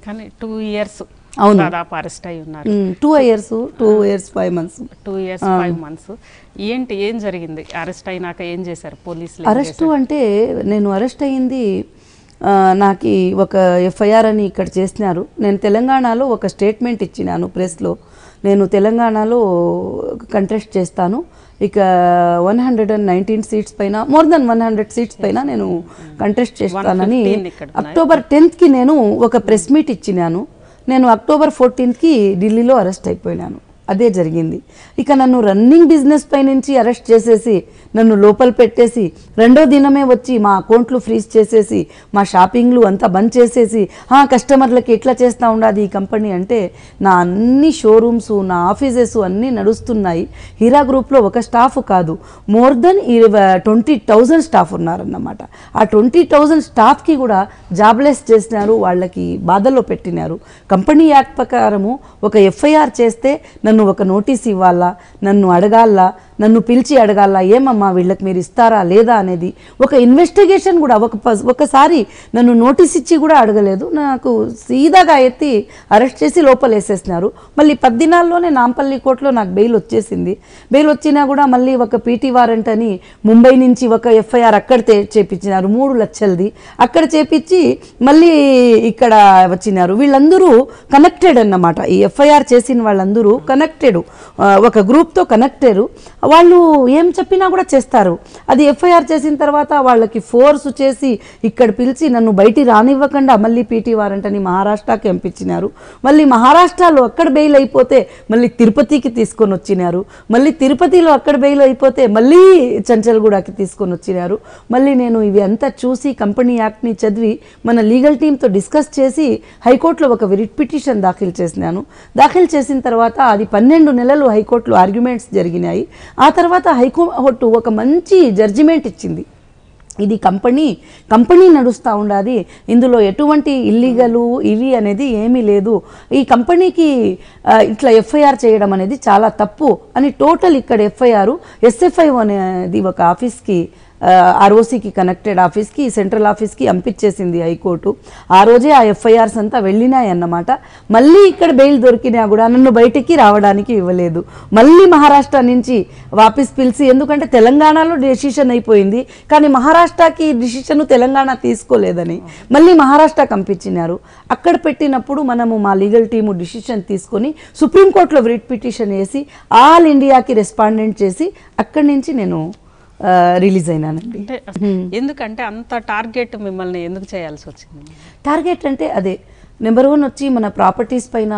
కానీ two years అవును. దాదాపు అరెస్ట్ అయి ఉన్నారు two years two years five months two years five months ఏంటి ఏం జరిగింది అరెస్ట్ అయినాక ఏం చేశారు పోలీసులు ఏం అరెస్టు అంటే నేను అరెస్ట్ అయ్యింది ఆ, నాకు ఈ ఒక ఎఫ్ఐఆర్ అని ఇక్కడ చేసినారు నేను తెలంగాణలో ఒక స్టేట్మెంట్ ఇచ్చినాను ప్రెస్లో నేను తెలంగాణలో కంటెస్ట్ చేస్తాను ఇక one hundred and nineteen seats పైన more than one hundred seats పైన నేను కంటెస్ట్ చేస్తానని 115 ఇక్కడ ఉన్నాయి. అక్టోబర్ టెన్త్కి నేను ఒక ప్రెస్ మీట్ ఇచ్చినాను నేను అక్టోబర్ ఫోర్టీన్త్కి ఢిల్లీలో అరెస్ట్ అయిపోయినాను అదే జరిగింది ఇక నన్ను రన్నింగ్ బిజినెస్ పై నుంచి అరెస్ట్ చేసేసి నన్ను లోపల పెట్టేసి రెండో దినమే వచ్చి మా అకౌంట్లు ఫ్రీజ్ చేసేసి మా షాపింగ్లు అంతా బంద్ చేసేసి "ఆ, కస్టమర్లకి ఎట్లా చేస్తూ ఉండాది ఈ కంపెనీ అంటే నా అన్ని షోరూమ్స్ నా ఆఫీసెస్ అన్నీ నడుస్తున్నాయి హీరా గ్రూప్లో ఒక స్టాఫ్ కాదు more than twenty thousand staff ఉన్నారన్నమాట ఆ ట్వంటీ థౌజండ్ స్టాఫ్కి కూడా జాబ్లెస్ చేసినారు వాళ్ళకి బాధల్లో పెట్టినారు కంపెనీ యాక్ట్ ప్రకారము ఒక ఎఫ్ఐఆర్ చేస్తే నన్ను ఒక నోటీస్ ఇవ్వాలా నన్ను అడగాలా నన్ను పిలిచి అడగాల ఏమమ్మా వీళ్ళకి మీరు ఇస్తారా లేదా అనేది ఒక ఇన్వెస్టిగేషన్ కూడా ఒక ప- ఒకసారి నన్ను నోటీస్ ఇచ్చి కూడా అడగలేదు నాకు సీదాగా ఎత్తి అరెస్ట్ చేసి లోపల వేసేసినారు మళ్ళీ పద్దినాల్లోనే నాంపల్లి కోర్టులో నాకు బెయిల్ వచ్చేసింది బెయిల్ వచ్చినా కూడా మళ్ళీ ఒక పీటీ వారెంట్ అని ముంబై నుంచి ఒక ఎఫ్ఐఆర్ అక్కడ తే- చేపించినారు మూడు లక్షలది అక్కడ చేపించి మళ్ళీ ఇక్కడ వచ్చినారు వీళ్ళందరూ కనెక్టెడ్ అన్నమాట ఈ ఎఫ్ఐఆర్ చేసిన వాళ్ళందరూ కనెక్టెడ్ ఒక గ్రూప్తో కనెక్టెడ్ వాళ్ళు ఏం చెప్పినా కూడా చేస్తారు అది ఎఫ్ఐఆర్ చేసిన తర్వాత వాళ్ళకి ఫోర్స్ చేసి ఇక్కడ పిలిచి నన్ను బయటి రానివ్వకుండా మళ్ళీ పీటీ వారెంట్ అని మహారాష్ట్రకి పంపించినారు మళ్ళీ మహారాష్ట్రలో అక్కడ బెయిల్ అయిపోతే మళ్ళీ తిరుపతికి తీసుకొని వచ్చినారు మళ్ళీ తిరుపతిలో అక్కడ బెయిల్ అయిపోతే మళ్ళీ చంచల్గూడకి తీసుకొని వచ్చినారు మళ్ళీ నేను ఇవి అంతా చూసి కంపెనీ యాక్ట్ని చదివి మన లీగల్ టీంతో డిస్కస్ చేసి హైకోర్టులో ఒక రిట్ పిటిషన్ దాఖలు చేసినాను దాఖలు చేసిన తర్వాత అది పన్నెండు నెలలు హైకోర్టులో ఆర్గ్యుమెంట్స్ జరిగినాయి ఆ తర్వాత హైకోర్టు ఒక మంచి జడ్జిమెంట్ ఇచ్చింది ఇది కంపెనీ కంపెనీ నడుస్తూ ఉండాలి ఇందులో ఎటువంటి ఇల్లీగలు ఇవి అనేది ఏమీ లేదు ఈ కంపెనీకి ఆ, ఇట్లా ఎఫ్ఐఆర్ చేయడం అనేది చాలా తప్పు అని టోటల్ ఇక్కడ ఎఫ్ఐఆర్ ఎస్ఎఫ్ఐ అనేది ఒక ఆఫీస్కి ఆర్ఓసికి కనెక్టెడ్ ఆఫీస్కి సెంట్రల్ ఆఫీస్కి పంపించేసింది హైకోర్టు ఆ రోజే ఆ ఎఫ్ఐఆర్స్ అంతా వెళ్ళినాయి అన్నమాట మళ్ళీ ఇక్కడ బెయిల్ దొరికినా కూడా నన్ను బయటికి రావడానికి ఇవ్వలేదు మళ్ళీ మహారాష్ట్ర నుంచి వాపస్ పిలిచి ఎందుకంటే తెలంగాణలో డెసిషన్ అయిపోయింది కానీ మహారాష్ట్రకి డిసిషన్ తెలంగాణ తీసుకోలేదని మళ్ళీ మహారాష్ట్ర పంపించినారు అక్కడ పెట్టినప్పుడు మనము మా లీగల్ టీము డిసిషన్ తీసుకొని సుప్రీంకోర్టులో రిట్ పిటిషన్ వేసి ఆల్ ఇండియాకి రెస్పాండెంట్ చేసి అక్కడి నుంచి నేను రిలీజ్ అయినానండి అంటే ఎందుకంటే అంత టార్గెట్ మిమ్మల్ని ఎందుకు చేయాల్సి వచ్చింది టార్గెట్ అంటే అదే నెంబర్ వన్ వచ్చి మన ప్రాపర్టీస్ పైన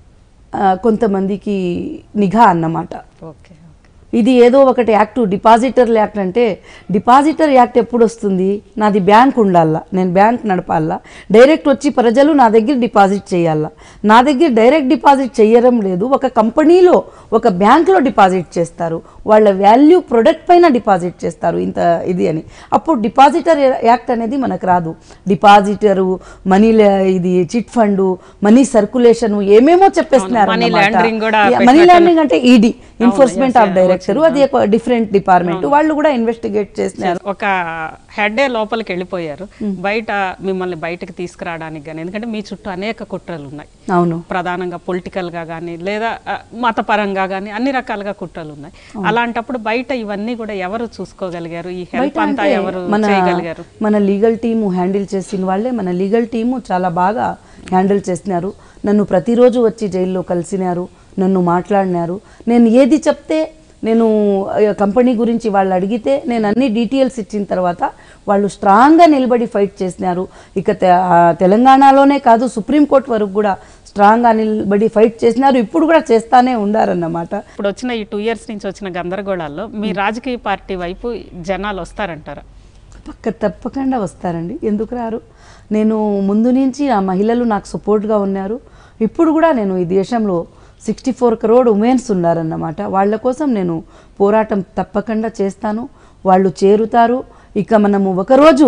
ఆ, కొంతమందికి నిఘా అన్నమాట ఓకే ఇది ఏదో ఒకటి యాక్ట్ డిపాజిటర్ యాక్ట్ అంటే డిపాజిటర్ యాక్ట్ ఎప్పుడు వస్తుంది నాది బ్యాంక్ ఉండాలా నేను బ్యాంక్ నడపాలా డైరెక్ట్ వచ్చి ప్రజలు నా దగ్గర డిపాజిట్ చేయాలా నా దగ్గర డైరెక్ట్ డిపాజిట్ చేయడం లేదు ఒక కంపెనీలో ఒక బ్యాంక్లో డిపాజిట్ చేస్తారు వాళ్ళ వాల్యూ ప్రొడక్ట్ పైన డిపాజిట్ చేస్తారు ఇంత ఇది అని అప్పుడు డిపాజిటర్ యాక్ట్ అనేది మనకు రాదు డిపాజిటరు మనీ ఇది చిట్ ఫండ్ మనీ సర్కులేషన్ ఏమేమో చెప్పేస్తున్నారు money అన్నమాట. laundering కూడా Yeah, మనీ పెట్టినట్టు- లాండరింగ్ అంటే ఈడీ ఎన్ఫోర్స్మెంట్ ఆఫ్ డైరెక్టర్ అది ఒక డిఫరెంట్ డిపార్ట్మెంట్ వాళ్ళు కూడా ఇన్వెస్టిగేట్ చేసినారు ఒక హెడ్డే లోపలికి వెళ్ళిపోయారు బయట మిమ్మల్ని బయటకు తీసుకురావడానికి కానీ ఎందుకంటే మీ చుట్టూ అనేక కుట్రలు ఉన్నాయి అవును ప్రధానంగా పొలిటికల్ గా కానీ లేదా ఆ, మతపరంగా కానీ అన్ని రకాలుగా కుట్రలు ఉన్నాయి అలాంటప్పుడు బయట ఇవన్నీ కూడా ఎవరు చూసుకోగలిగారు ఈ హెల్ప్ బయట అంతా అంటే ఎవరు మన చేయగలిగారు మన లీగల్ టీము హ్యాండిల్ చేసిన వాళ్ళే మన లీగల్ టీము చాలా బాగా హ్యాండిల్ చేసినారు నన్ను ప్రతిరోజు వచ్చి జైల్లో కలిసినారు నన్ను మాట్లాడినారు నేను ఏది చెప్తే నేను ఆ, కంపెనీ గురించి వాళ్ళు అడిగితే నేను అన్ని డీటెయిల్స్ ఇచ్చిన తర్వాత వాళ్ళు స్ట్రాంగ్గా నిలబడి ఫైట్ చేసినారు ఇక తె- ఆ, తెలంగాణలోనే కాదు సుప్రీంకోర్టు వరకు కూడా స్ట్రాంగ్గా నిలబడి ఫైట్ చేసినారు ఇప్పుడు కూడా చేస్తానే ఉండారన్నమాట ఇప్పుడు వచ్చిన ఈ టూ ఇయర్స్ నుంచి వచ్చిన గందరగోళాల్లో మీ రాజకీయ పార్టీ వైపు జనాలు వస్తారంటారా పక్క తప్పకుండా వస్తారండి ఎందుకు రారు నేను ముందు నుంచి ఆ మహిళలు నాకు సపోర్ట్గా ఉన్నారు ఇప్పుడు కూడా నేను ఈ దేశంలో సిక్స్టీ ఫోర్ కరోడ్ ఉమెన్స్ ఉన్నారన్నమాట వాళ్ళ కోసం నేను పోరాటం తప్పకుండా చేస్తాను వాళ్ళు చేరుతారు ఇక మనము ఒకరోజు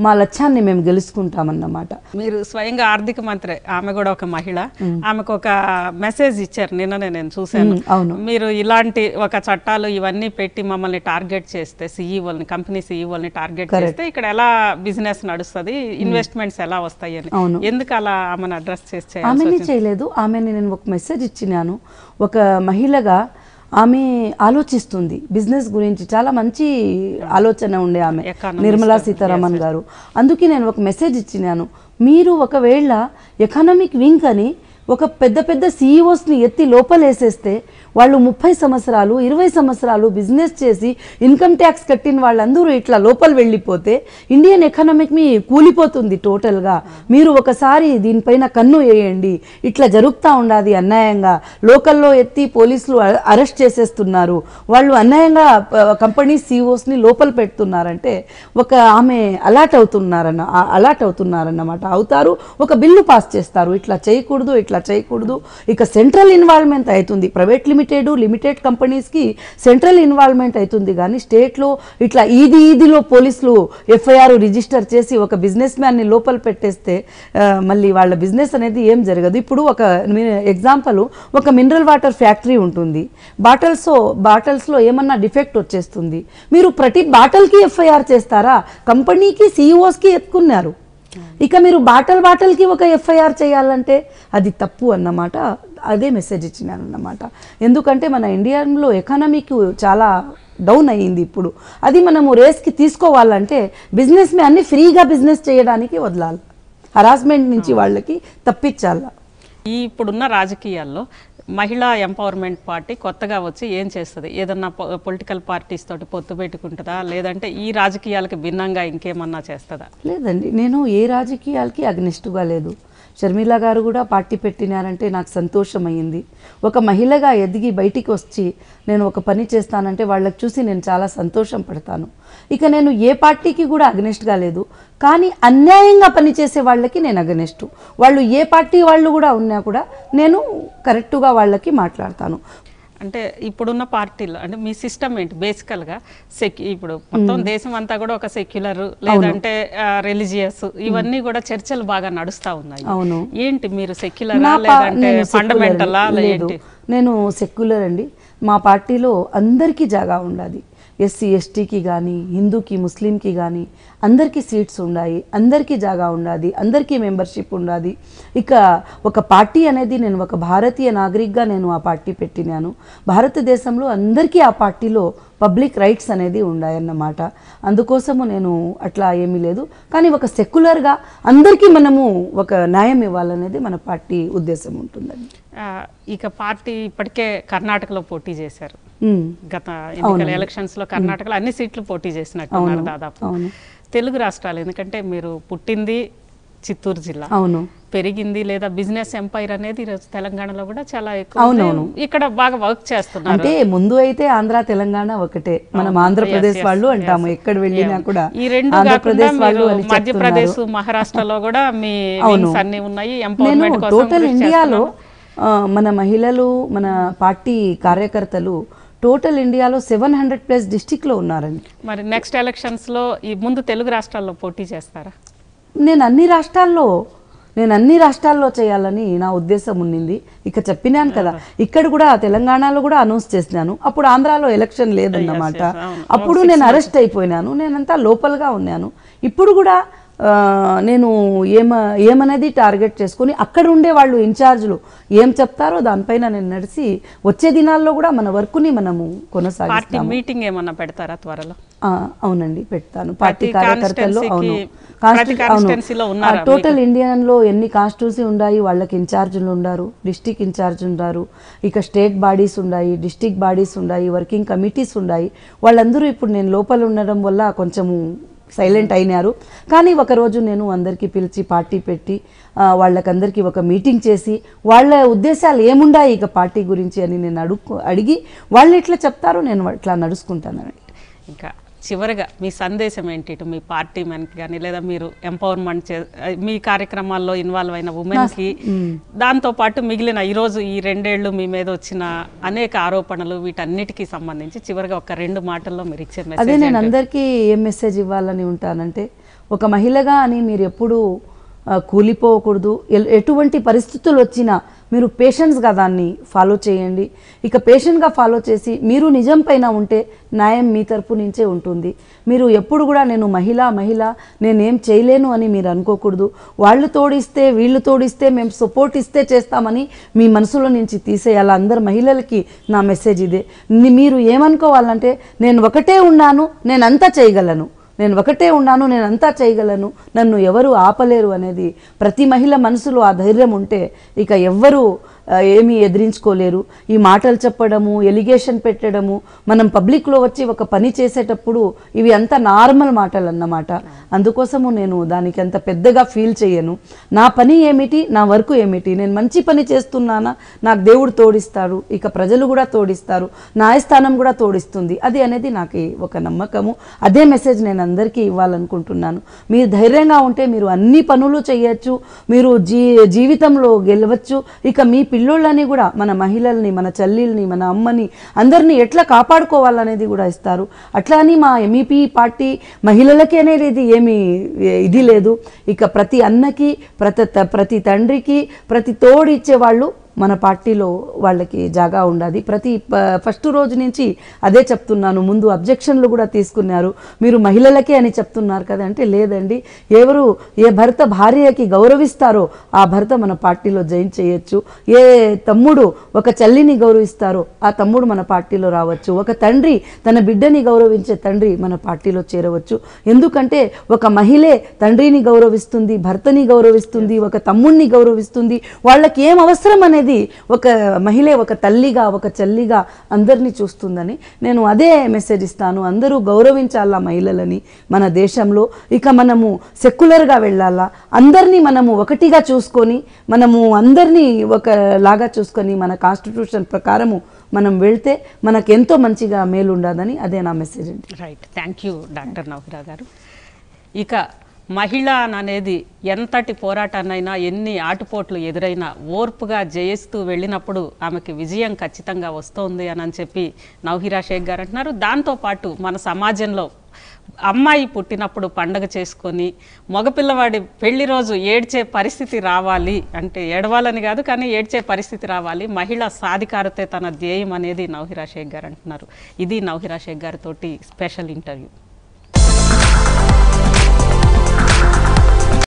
మా లక్ష్యాన్ని మేము గెలుచుకుంటామన్నమాట మీరు స్వయంగా ఆర్థిక మంత్రి ఆమె కూడా ఒక మహిళ ఆమెకు ఒక మెసేజ్ ఇచ్చారు నిన్ననే నేను చూశాను మ్, అవును. మీరు ఇలాంటి ఒక చట్టాలు ఇవన్నీ పెట్టి మమ్మల్ని టార్గెట్ చేస్తే సీఈఓల్ని కంపెనీ సీఈఓల్ని టార్గెట్ చేస్తే ఇక్కడ ఎలా బిజినెస్ నడుస్తుంది ఇన్వెస్ట్మెంట్స్ ఎలా వస్తాయి అని అవును. ఎందుకు అలా ఆమెను అడ్రస్ చేసి చేయాల్సి ఆమెని వచ్చింది? చేయలేదు ఆమెని నేను ఒక మెసేజ్ ఇచ్చినాను ఒక మహిళగా ఆమె ఆలోచిస్తుంది బిజినెస్ గురించి చాలా మంచి ఆలోచన ఉండే ఆమె Economist. నిర్మలా సీతారామన్ గారు అందుకే నేను ఒక మెసేజ్ ఇచ్చినాను మీరు ఒకవేళ ఎకనామిక్ వింగ్ అని ఒక పెద్ద పెద్ద సీఈఓస్ని ఎత్తి లోపలేసేస్తే వాళ్ళు ముప్పై సంవత్సరాలు ఇరవై సంవత్సరాలు బిజినెస్ చేసి ఇన్కమ్ ట్యాక్స్ కట్టిన వాళ్ళందరూ ఇట్లా లోపల వెళ్ళిపోతే ఇండియన్ ఎకనామిక్ మీ కూలిపోతుంది టోటల్గా మీరు ఒకసారి దీనిపైన కన్ను వేయండి ఇట్లా జరుగుతూ ఉండాది అన్యాయంగా లోకల్లో ఎత్తి పోలీసులు అ- అరెస్ట్ చేసేస్తున్నారు వాళ్ళు అన్యాయంగా కంపెనీ సీఈఓస్ని లోపల పెడుతున్నారంటే ఒక ఆమె అలర్ట్ అవుతున్నారన్న ఆ- అలర్ట్ అవుతున్నారన్నమాట అవుతారు ఒక బిల్లు పాస్ చేస్తారు ఇట్లా చేయకూడదు ఇట్లా చేయకూడదు ఇక సెంట్రల్ ఇన్వాల్వ్మెంట్ అవుతుంది ప్రైవేట్ లిమిటెడ్ లిమిటెడ్ కంపెనీస్కి సెంట్రల్ ఇన్వాల్వ్మెంట్ అవుతుంది కానీ స్టేట్లో ఇట్లా ఈది ఈదిలో పోలీసులు ఎఫ్ఐఆర్ రిజిస్టర్ చేసి ఒక బిజినెస్ మ్యాన్ని లోపల పెట్టేస్తే ఆ, మళ్ళీ వాళ్ళ బిజినెస్ అనేది ఏం జరగదు ఇప్పుడు ఒక ఎగ్జాంపుల్ ఒక మినరల్ వాటర్ ఫ్యాక్టరీ ఉంటుంది బాటిల్స్ బాటిల్స్లో ఏమన్నా డిఫెక్ట్ వచ్చేస్తుంది మీరు ప్రతి బాటిల్కి ఎఫ్ఐఆర్ చేస్తారా కంపెనీకి సీఈఓస్కి ఎత్తుకున్నారు ఇక మీరు బాటల్ బాటల్కి ఒక ఎఫ్ఐఆర్ చేయాలంటే అది తప్పు అన్నమాట అదే మెసేజ్ ఇచ్చినాను అన్నమాట ఎందుకంటే మన ఇండియాలో ఎకానమీకి చాలా డౌన్ అయ్యింది ఇప్పుడు అది మనము రేస్కి తీసుకోవాలంటే బిజినెస్ అన్ని ఫ్రీగా బిజినెస్ చేయడానికి వదలాలి హరాస్మెంట్ నుంచి వాళ్ళకి తప్పించాల ఈ ఇప్పుడున్న రాజకీయాల్లో మహిళా ఎంపవర్మెంట్ పార్టీ కొత్తగా వచ్చి ఏం చేస్తుంది ఏదన్నా పొలిటికల్ పార్టీస్ తోటి పొత్తు పెట్టుకుంటుందా లేదంటే ఈ రాజకీయాలకు భిన్నంగా ఇంకేమన్నా చేస్తుందా లేదండి నేను ఏ రాజకీయాలకి అగ్నిస్టుగా లేదు షర్మిల గారు కూడా పార్టీ పెట్టినారంటే నాకు సంతోషమైంది ఒక మహిళగా ఎదిగి బయటికి వచ్చి నేను ఒక పని చేస్తానంటే వాళ్ళకి చూసి నేను చాలా సంతోషం పడతాను ఇక నేను ఏ పార్టీకి కూడా అగ్నెస్ట్గా లేదు కానీ అన్యాయంగా పనిచేసే వాళ్ళకి నేను అగనెస్టు వాళ్ళు ఏ పార్టీ వాళ్ళు కూడా ఉన్నా కూడా నేను కరెక్టుగా వాళ్ళకి మాట్లాడతాను అంటే ఇప్పుడున్న పార్టీలో అంటే మీ సిస్టమ్ ఏంటి బేసికల్గా సెక్యు ఇప్పుడు మొత్తం దేశం అంతా కూడా ఒక సెక్యులర్ లేదంటే రిలీజియస్ ఇవన్నీ కూడా చర్చలు బాగా నడుస్తా ఉన్నాయి అవును. ఏంటి మీరు సెక్యులర్ నా పా- లేదంటే నేను secular ఫండమెంటలా అండి. లేదు ఏంటి నేను సెక్యులర్ అండి మా పార్టీలో అందరికీ జాగా ఉండాలి ఎస్సీ ఎస్టీకి కానీ హిందూకి ముస్లింకి కానీ అందరికీ సీట్స్ ఉండాలి అందరికీ జాగా ఉండాలి అందరికీ మెంబర్షిప్ ఉండాలి ఇక ఒక పార్టీ అనేది నేను ఒక భారతీయ నాగరిక్గా నేను ఆ పార్టీ పెట్టినాను భారతదేశంలో అందరికీ ఆ పార్టీలో పబ్లిక్ రైట్స్ అనేది ఉన్నాయన్నమాట అందుకోసము నేను అట్లా ఏమీ లేదు కానీ ఒక సెక్యులర్గా అందరికీ మనము ఒక న్యాయం ఇవ్వాలనేది మన పార్టీ ఉద్దేశం ఉంటుందండి ఆ, ఇక పార్టీ ఇప్పటికే కర్ణాటకలో పోటీ చేశారు ఉమ్. గత ఎన్నికల ఎలక్షన్స్ లో కర్ణాటకలో అన్ని సీట్లు పోటీ చేసినట్టున్నారు దాదాపు అవును. తెలుగు రాష్ట్రాలు ఎందుకంటే మీరు పుట్టింది చిత్తూరు జిల్లా అవును పెరిగింది లేదా బిజినెస్ ఎంపైర్ అనేది ఈరోజు తెలంగాణలో కూడా చాలా ఎక్కువ అవునవును. ఉంది. ఇక్కడ బాగా వర్క్ చేస్తున్నారు అంటే ముందు అయితే ఆంధ్ర తెలంగాణ ఒకటే మనం ఆంధ్రప్రదేశ్ yes, వాళ్ళు yes. అంటాము ఎక్కడ వెళ్ళినా కూడా ఈ రెండు కాకుండా ఆంధ్రప్రదేశ్ వాళ్ళు మీరు అని మధ్యప్రదేశ్ చెప్తున్నారు మహారాష్ట్రలో కూడా మీ అవును. వింగ్స్ అన్ని ఉన్నాయి నేను ఎంపవర్మెంట్ కోసం టోటల్ కృషి ఇండియాలో చేస్తున్నారు. ఆ, మన మహిళలు మన పార్టీ కార్యకర్తలు టోటల్ ఇండియాలో సెవెన్ హండ్రెడ్ ప్లస్ డిస్టిక్లో ఉన్నారండి మరి నెక్స్ట్ ఎలక్షన్స్ లో ఈ ముందు తెలుగు రాష్ట్రాల్లో పోటీ చేస్తారా నేను అన్ని రాష్ట్రాల్లో నేను అన్ని రాష్ట్రాల్లో చేయాలని నా ఉద్దేశం ఉన్నింది ఇక చెప్పినాను కదా ఇక్కడ కూడా తెలంగాణలో కూడా అనౌన్స్ చేసినాను అప్పుడు ఆంధ్రాలో ఎలక్షన్ లేదన్నమాట yes, అవును. అప్పుడు నేను అరెస్ట్ అయిపోయినాను నేనంతా లోపలగా ఉన్నాను ఇప్పుడు కూడా ఆ, నేను ఏమ ఏమనేది టార్గెట్ చేసుకొని అక్కడ ఉండే వాళ్ళు ఇన్ఛార్జ్లు ఏం చెప్తారో దానిపైన నేను నడిచి వచ్చే దినాల్లో కూడా మన వర్క్ని మనము పార్టీ కొనసాగిస్తాము మీటింగ్ ఏమన్నా పెడతారా త్వరలో ఆ, అవునండి పెడతాను పార్టీ ప్రతి కార్యకర్తల్లో అవును constituency కి- ప్రతి constituency-లో ఉన్నారా టోటల్ ఇండియన్లో ఎన్ని కాన్స్టిట్యూన్సీ ఉన్నాయి వాళ్ళకి ఇన్ఛార్జీలు ఉండారు డిస్టిక్ ఇన్ఛార్జ్ ఉండారు ఇక స్టేట్ బాడీస్ ఉన్నాయి డిస్టిక్ బాడీస్ ఉన్నాయి వర్కింగ్ కమిటీస్ ఉన్నాయి వాళ్ళందరూ ఇప్పుడు నేను లోపల ఉండడం వల్ల కొంచెము సైలెంట్ అయినారు కానీ ఒకరోజు నేను అందరికీ పిలిచి పార్టీ పెట్టి ఆ, వాళ్ళకందరికీ ఒక మీటింగ్ చేసి వాళ్ళ ఉద్దేశాలు ఏముండాయి ఇక పార్టీ గురించి అని నేను అడుగు అడిగి వాళ్ళు ఎట్లా చెప్తారో నేను ఇట్లా నడుచుకుంటాను ఇంకా చివరిగా మీ సందేశం ఏంటి ఇటు మీ పార్టీ మెన్కి కానీ లేదా మీరు ఎంపవర్మెంట్ చే మీ కార్యక్రమాల్లో ఇన్వాల్వ్ అయిన ఉమెన్కి దాంతో పాటు మిగిలిన ఈరోజు ఈ రెండేళ్లు మీ మీద వచ్చిన అనేక ఆరోపణలు వీటన్నిటికీ సంబంధించి చివరిగా ఒక రెండు మాటల్లో మీరు ఇచ్చే అదే మెసేజ్ నేను అందరికీ ఏం మెసేజ్ ఇవ్వాలని ఉంటానంటే ఒక మహిళగా అని మీరు ఎప్పుడూ ఆ, కూలిపోకూడదు ఎల్- ఎటువంటి పరిస్థితులు వచ్చినా మీరు పేషెన్స్గా దాన్ని ఫాలో చేయండి ఇక పేషెంట్గా ఫాలో చేసి మీరు నిజం పైన ఉంటే న్యాయం మీ తరపు నుంచే ఉంటుంది మీరు ఎప్పుడు కూడా నేను మహిళ మహిళ నేనేం చేయలేను అని మీరు అనుకోకూడదు వాళ్ళు తోడిస్తే వీళ్ళు తోడిస్తే మేము సపోర్ట్ ఇస్తే చేస్తామని మీ మనసులో నుంచి తీసేయాలి అందరు మహిళలకి నా మెసేజ్ ఇదే ని- మీరు ఏమనుకోవాలంటే నేను ఒకటే ఉన్నాను నేను అంతా చేయగలను నేను ఒకటే ఉన్నాను నేను అంతా చేయగలను నన్ను ఎవరు ఆపలేరు అనేది ప్రతి మహిళ మనసులో ఆ ధైర్యం ఉంటే ఇక ఎవ్వరూ ఆ, ఏమీ ఎదిరించుకోలేరు ఈ మాటలు చెప్పడము ఎలిగేషన్ పెట్టడము మనం పబ్లిక్లో వచ్చి ఒక పని చేసేటప్పుడు ఇవి అంత నార్మల్ మాటలు అన్నమాట అందుకోసము నేను దానికి అంత పెద్దగా ఫీల్ చేయను నా పని ఏమిటి నా వర్క్ ఏమిటి నేను మంచి పని చేస్తున్నానా నాకు దేవుడు తోడిస్తాడు ఇక ప్రజలు కూడా తోడిస్తారు న్యాయస్థానం కూడా తోడిస్తుంది అది అనేది నాకు ఒక నమ్మకము అదే మెసేజ్ నేను అందరికీ ఇవ్వాలనుకుంటున్నాను మీరు ధైర్యంగా ఉంటే మీరు అన్ని పనులు చేయొచ్చు మీరు జీ జీవితంలో గెలవచ్చు ఇక మీ పిల్లోళ్ళని కూడా మన మహిళల్ని మన చెల్లిల్ని మన అమ్మని అందరినీ ఎట్లా కాపాడుకోవాలనేది కూడా ఇస్తారు అట్లా అని మా ఎంఈపీ పార్టీ మహిళలకి అనేది ఇది ఏమీ ఇది లేదు ఇక ప్రతి అన్నకి ప్రతి త- ప్రతి తండ్రికి ప్రతి తోడు ఇచ్చేవాళ్ళు మన పార్టీలో వాళ్ళకి జాగా ఉండాలి ప్రతి ప- ఫస్ట్ రోజు నుంచి అదే చెప్తున్నాను ముందు అబ్జెక్షన్లు కూడా తీసుకున్నారు మీరు మహిళలకే అని చెప్తున్నారు కదా అంటే లేదండి ఎవరు ఏ భర్త భార్యకి గౌరవిస్తారో ఆ భర్త మన పార్టీలో జాయిన్ చేయొచ్చు ఏ తమ్ముడు ఒక చెల్లిని గౌరవిస్తారో ఆ తమ్ముడు మన పార్టీలో రావచ్చు ఒక తండ్రి తన బిడ్డని గౌరవించే తండ్రి మన పార్టీలో చేరవచ్చు ఎందుకంటే ఒక మహిళే తండ్రిని గౌరవిస్తుంది భర్తని గౌరవిస్తుంది ఒక తమ్ముడిని గౌరవిస్తుంది వాళ్ళకి ఏం అవసరం అనేది ఒక మహిళే ఒక తల్లిగా ఒక చెల్లిగా అందరినీ చూస్తుందని నేను అదే మెసేజ్ ఇస్తాను అందరూ గౌరవించాలా మహిళలని మన దేశంలో ఇక మనము సెక్యులర్గా వెళ్ళాలా అందరినీ మనము ఒకటిగా చూసుకొని మనము అందరినీ ఒకలాగా చూసుకొని మన కాన్స్టిట్యూషన్ ప్రకారము మనం వెళ్తే మనకు ఎంతో మంచిగా మేలు ఉండదని అదే నా మెసేజ్ అండి right thank you doctor Nowhera గారు ఇక మహిళ అనేది ఎంతటి పోరాటాన్నైనా ఎన్ని ఆటుపోట్లు ఎదురైనా ఓర్పుగా జయిస్తూ వెళ్ళినప్పుడు ఆమెకి విజయం ఖచ్చితంగా వస్తోంది అని అని చెప్పి నవహిరా షేక్ గారు అంటున్నారు దాంతోపాటు మన సమాజంలో అమ్మాయి పుట్టినప్పుడు పండగ చేసుకొని మగపిల్లవాడి పెళ్లి రోజు ఏడ్చే పరిస్థితి రావాలి అంటే ఏడవాలని కాదు కానీ ఏడ్చే పరిస్థితి రావాలి మహిళ సాధికారతే తన ధ్యేయం అనేది నవహిరా షేక్ గారు అంటున్నారు ఇది నవహిరా షేక్ గారితోటి స్పెషల్ ఇంటర్వ్యూ